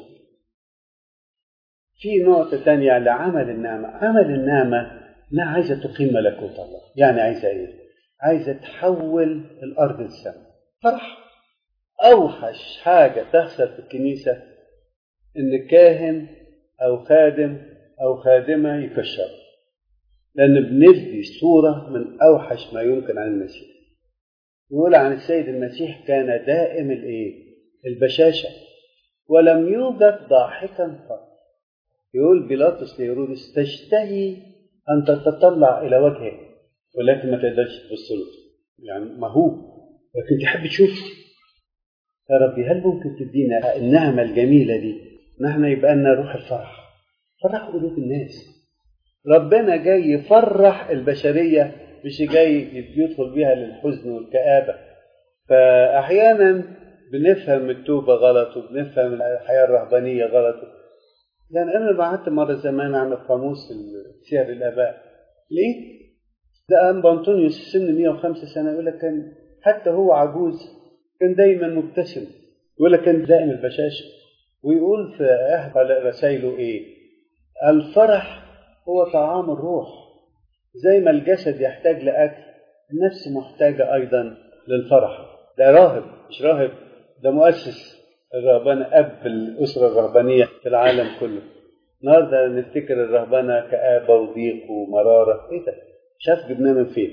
في نقطة تانية لعمل النعمة عمل النعمة لا عايزة تقيم ملكوت الله يعني عايزة ايه عايزة تحول الأرض للسماء فرح أوحش حاجة تحصل في الكنيسة إن كاهن أو خادم أو خادمة يكشروا لأن بندي صورة من أوحش ما يمكن عن المسيح يقول عن السيد المسيح كان دائم الإيه البشاشة ولم يوجد ضاحكا قط يقول بيلاطس لهيرودس تشتهي أن تتطلع إلى وجهه ولكن ما تقدرش تبص له يعني مهوب لكن تحب تشوف يا ربي هل ممكن تدينا النعمة الجميلة دي نحن يبقى لنا روح الفرح فرح قلوب الناس ربنا جاي يفرح البشرية مش جاي يدخل بيها للحزن والكآبة فأحيانا بنفهم التوبة غلط وبنفهم الحياة الرهبانية غلط يعني أنا بعت مرة زمان عن قاموس سير الآباء ليه؟ ده أنبا أنطونيوس سن 105 سنة يقول لك كان حتى هو عجوز كان دايما مبتسم يقول لك كان دائم البشاشة ويقول في إحدى رسائله إيه؟ الفرح هو طعام الروح زي ما الجسد يحتاج لأكل النفس محتاجة أيضا للفرح ده راهب مش راهب ده مؤسس الرهبنة أب الأسرة الرهبانية في العالم كله النهارده نفتكر الرهبنة كآبة وضيق ومرارة إيه ده؟ مش عارف جبناه من فين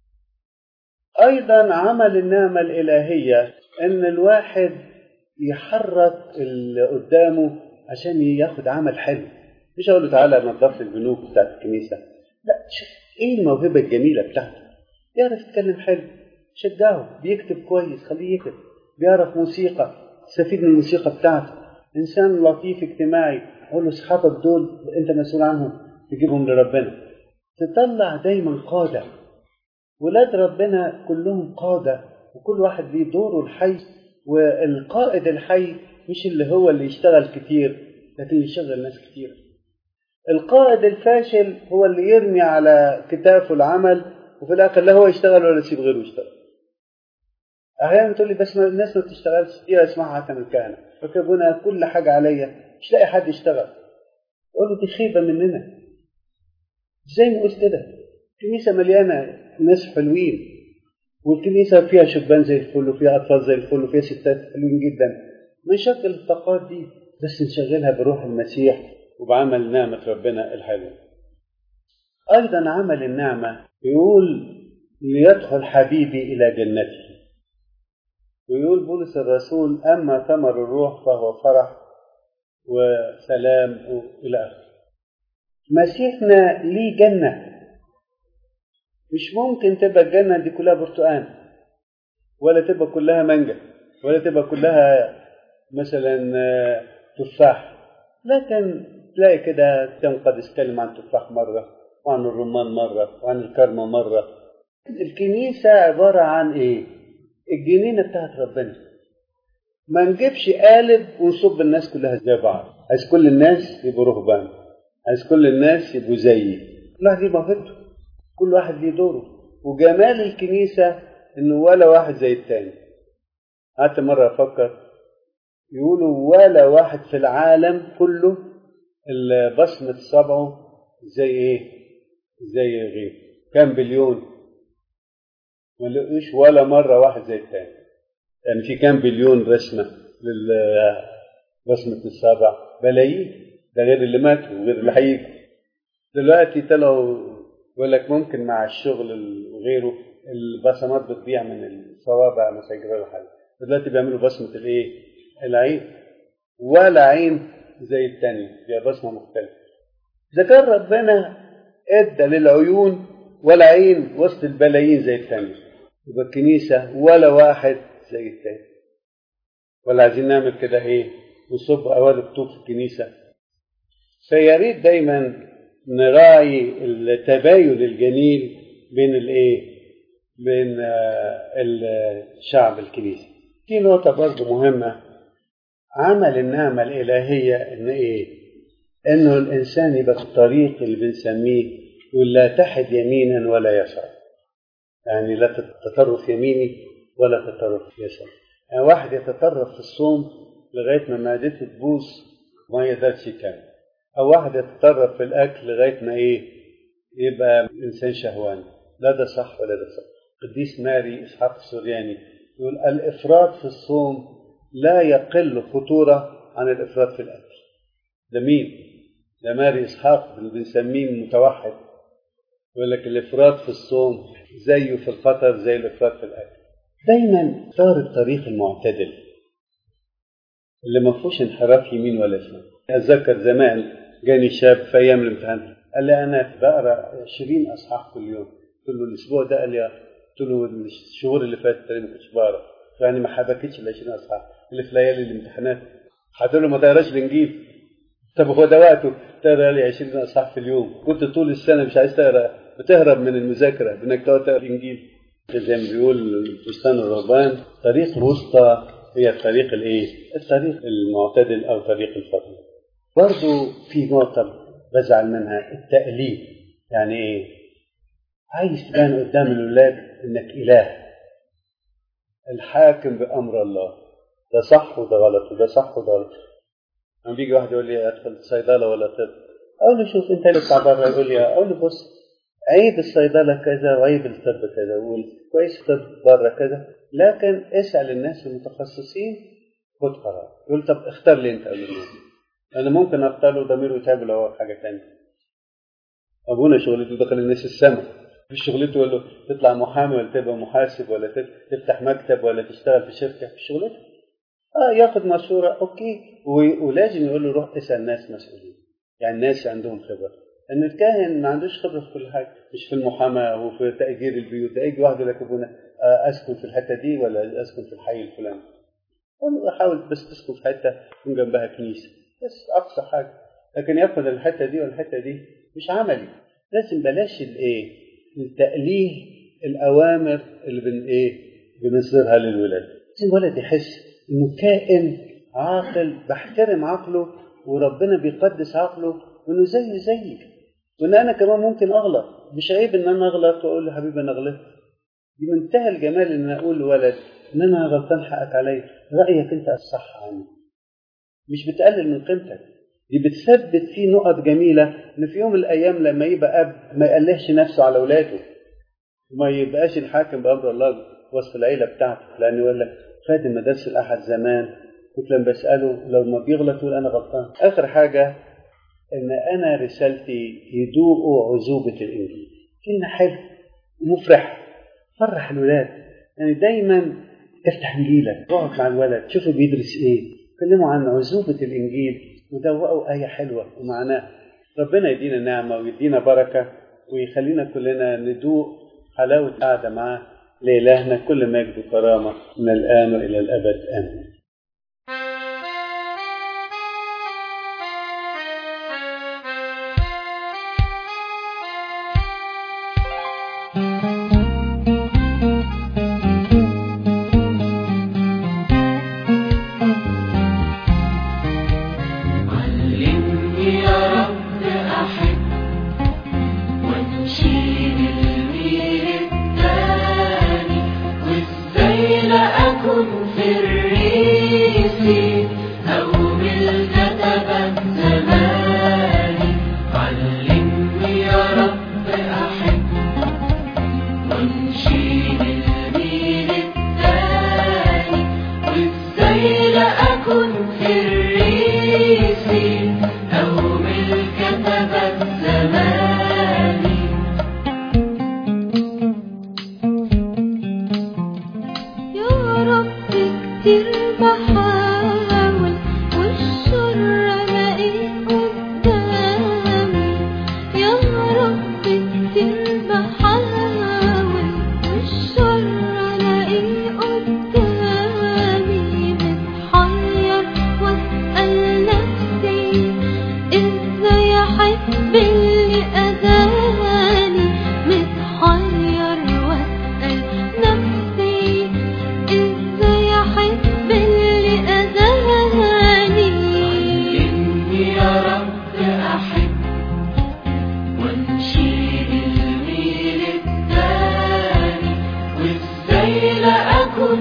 أيضا عمل النعمة الإلهية إن الواحد يحرك اللي قدامه عشان ياخد عمل حلو مش أقول له تعالى نظف لي البنوك بتاعت الكنيسة لا شوف إيه الموهبة الجميلة بتاعته يعرف يتكلم حلو شجعه بيكتب كويس خليه يكتب بيعرف موسيقى استفيد من الموسيقى بتاعته انسان لطيف اجتماعي اقول له اصحابك دول انت مسؤول عنهم تجيبهم لربنا تطلع دايما قاده ولاد ربنا كلهم قاده وكل واحد ليه دوره الحي والقائد الحي مش اللي هو اللي يشتغل كتير لكن يشغل ناس كتير القائد الفاشل هو اللي يرمي على كتافه العمل وفي الاخر لا هو يشتغل ولا يسيب غيره يشتغل احيانا تقول لي بس ما الناس ما بتشتغلش دي اسمعها حتى من الكهنه فكابونا كل حاجه عليا مش لاقي حد يشتغل اقول له دي خيبه مننا ازاي نقول كده الكنيسه مليانه ناس حلوين والكنيسه فيها شبان زي الفل وفيها اطفال زي الفل وفيها ستات حلوين جدا نشغل الطاقات دي بس نشغلها بروح المسيح وبعمل نعمه ربنا الحلوه ايضا عمل النعمه يقول ليدخل حبيبي الى جنته ويقول بولس الرسول أما ثمر الروح فهو فرح وسلام إلى آخره مسيحنا ليه جنة مش ممكن تبقى الجنة دي كلها برتقان ولا تبقى كلها مانجا ولا تبقى كلها مثلا تفاح لكن تلاقي كده تنقد يتكلم عن التفاح مرة وعن الرمان مرة وعن الكرمة مرة الكنيسة عبارة عن إيه؟ الجنينه بتاعت ربنا ما نجيبش قالب ونصب الناس كلها زي بعض عايز كل الناس يبقوا رهبان عايز كل الناس يبقوا زيي كل واحد ليه موهبته كل واحد ليه دوره وجمال الكنيسه انه ولا واحد زي التاني قعدت مره افكر يقولوا ولا واحد في العالم كله اللي بصمة صبعه زي ايه ازاي يغيب كام بليون ما لقوش ولا مرة واحد زي التاني يعني في كام بليون رسمة رسمة السابع بلايين ده غير اللي ماتوا وغير اللي هيجوا دلوقتي طلعوا يقول لك ممكن مع الشغل وغيره البصمات بتضيع من الصوابع مش هيجرى له حاجه دلوقتي بيعملوا بصمه الايه؟ العين ولا عين زي الثانيه فيها بصمه مختلفه اذا كان ربنا ادى للعيون ولا عين وسط البلايين زي الثانيه يبقى الكنيسه ولا واحد زي الثاني ولا عايزين نعمل كده ايه؟ نصب قوالب طوب في الكنيسه فيا ريت دايما نراعي التباين الجميل بين الايه؟ بين الشعب الكنيسي. في نقطة برضه مهمة عمل النعمة الإلهية إن إيه؟ إنه الإنسان يبقى في الطريق اللي بنسميه يقول لا تحد يمينا ولا يسار. يعني لا تطرف يميني ولا تطرف يسار. يعني واحد يتطرف في الصوم لغاية ما معدته تبوظ وما يقدرش يكمل. أو واحد يتطرف في الأكل لغاية ما إيه؟ يبقى إنسان شهواني. لا ده صح ولا ده صح. قديس ماري إسحاق السورياني يقول الإفراط في الصوم لا يقل خطورة عن الإفراط في الأكل ده مين؟ ده ماري إسحاق اللي بنسميه المتوحد يقول لك الإفراط في الصوم زيه في الخطر زي الإفراط في الأكل دايما اختار الطريق المعتدل اللي ما فيهوش انحراف يمين ولا شمال أتذكر زمان جاني شاب في أيام الامتحان قال لي أنا بقرا 20 أصحاح كل يوم قلت له الأسبوع ده قال لي قلت له الشهور اللي فاتت ما كنتش بقرا يعني ما حبكتش ال 20 اصحاح اللي في ليالي الامتحانات هتقول له ما تقراش الانجيل طب هو ده وقته تقرا لي 20 اصحاح في اليوم كنت طول السنه مش عايز تقرا بتهرب من المذاكره بانك تقعد تقرا الانجيل زي ما بيقول فستان الرهبان طريق الوسطى هي الطريق الايه؟ الطريق المعتدل او طريق الفضل. برضه في نقطه بزعل منها التأليف يعني ايه؟ عايز تبان قدام الولاد انك اله الحاكم بامر الله ده صح وده غلط وده صح وده غلط لما بيجي واحد يقول لي ادخل صيدله ولا طب اقول له شوف انت اللي بتاع بره يقول لي اقول له بص عيب الصيدله كذا وعيب الطب كذا والكويس الطب بره كذا لكن اسال الناس المتخصصين خد قرار يقول طب اختار لي انت اقول له انا ممكن اختار له ضميره يتعب لو حاجه ثانيه ابونا شغلته دخل الناس السماء مش شغلته يقول له تطلع محامي ولا تبقى محاسب ولا تفتح مكتب ولا تشتغل في شركه مش شغلته اه ياخد مشوره اوكي ولازم يقول له روح اسال ناس مسؤولين يعني ناس عندهم خبره ان الكاهن ما عندوش خبره في كل حاجه مش في المحاماه وفي تاجير البيوت ده يجي واحد يقول لك ابونا آه اسكن في الحته دي ولا اسكن في الحي الفلاني حاول بس تسكن في حته يكون جنبها كنيسه بس اقصى حاجه لكن ياخد الحته دي والحته دي مش عملي لازم بلاش الايه التأليه الأوامر اللي بن إيه بنصدرها للولاد لازم الولد يحس إنه كائن عاقل بحترم عقله وربنا بيقدس عقله وإنه زيه زيي وإن أنا كمان ممكن أغلط مش عيب إن أنا أغلط وأقول له حبيبي أنا غلطت دي منتهى الجمال إن أنا أقول لولد إن أنا غلطان حقك عليا رأيك أنت الصح عني مش بتقلل من قيمتك دي بتثبت فيه نقط جميله ان في يوم من الايام لما يبقى اب ما يقلهش نفسه على اولاده وما يبقاش الحاكم بامر الله وسط العيله بتاعته لان يقول لك خادم مدرسه الاحد زمان كنت لما بساله لو ما بيغلط يقول انا غلطان اخر حاجه ان انا رسالتي يذوقوا عذوبه الانجيل كلمه حلوه ومفرحه فرح الولاد يعني دايما افتح انجيلك اقعد مع الولد شوفه بيدرس ايه كلموا عن عذوبه الانجيل ودوقوا آية حلوة ومعناها ربنا يدينا نعمة ويدينا بركة ويخلينا كلنا ندوق حلاوة قعدة معاه لإلهنا كل مجد وكرامة من الآن وإلى الأبد آمين في الريح أكن فريسي أو من كتبة زماني يا رب كتير بحاول والشر الاقيه قدامي يا رب كتير بحاول والشر الاقيه قدامي متحير واسأل نفسي ازاي احب اللي اذاني متحير واسأل نفسي ازاي احب اللي اذاني علمني يا رب أحب وامشي للميل التاني وازاي لا أكون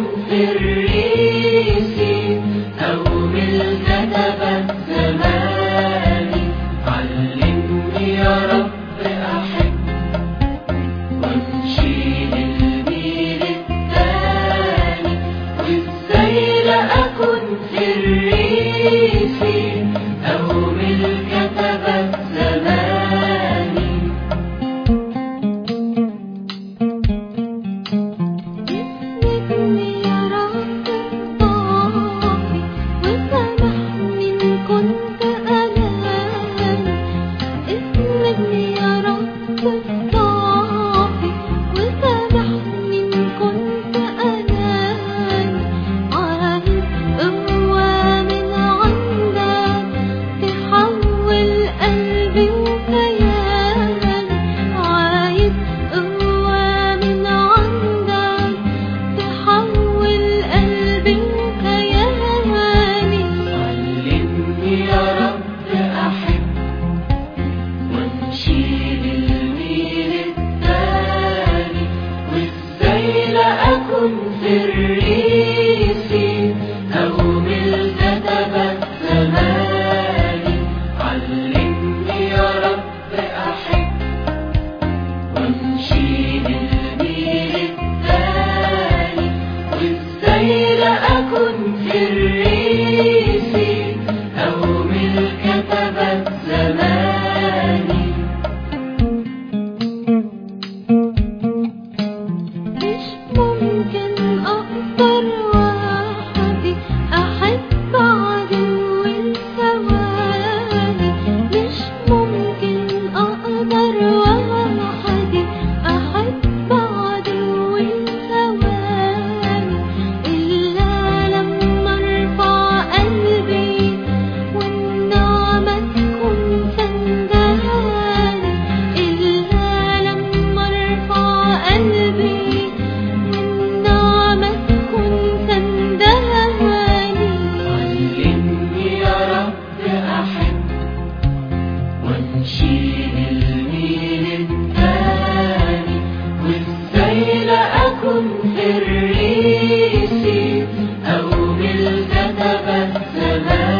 فريسي أو من كتبة زماني علمني يا رب أحب وامشي للميل التاني وازاي لا أكون فريسي أو من كتبة زماني اسندني يا رب ضعفي وسامحني إن كنت أناني اسندني يا رب ضعفي وسامحني إن كنت أناني عايز قوة من عندك تحول قلبي وكياني عايز قوة من عندك تحول قلبي وكياني علمني يا رب أحب وامشي للميل التاني وازاي لا أكون فريسي أو من كتبة زماني علمني يا رب أحب وامشي للميل التاني وازاي لا أكون فريسي أو من كتبة زماني مش ممكن أقدر وحدي أحب عدو الثواني مش ممكن أقدر وحدي أحب عدو الثواني إلا لما أرفع قلبي والنعمة تكون سنداني إلا لما أرفع قلبي والنعمة تكون سنداني علمني يا رب أحب وامشي للميل التاني وازاي لا أكون فريسي أو من كتبة زمان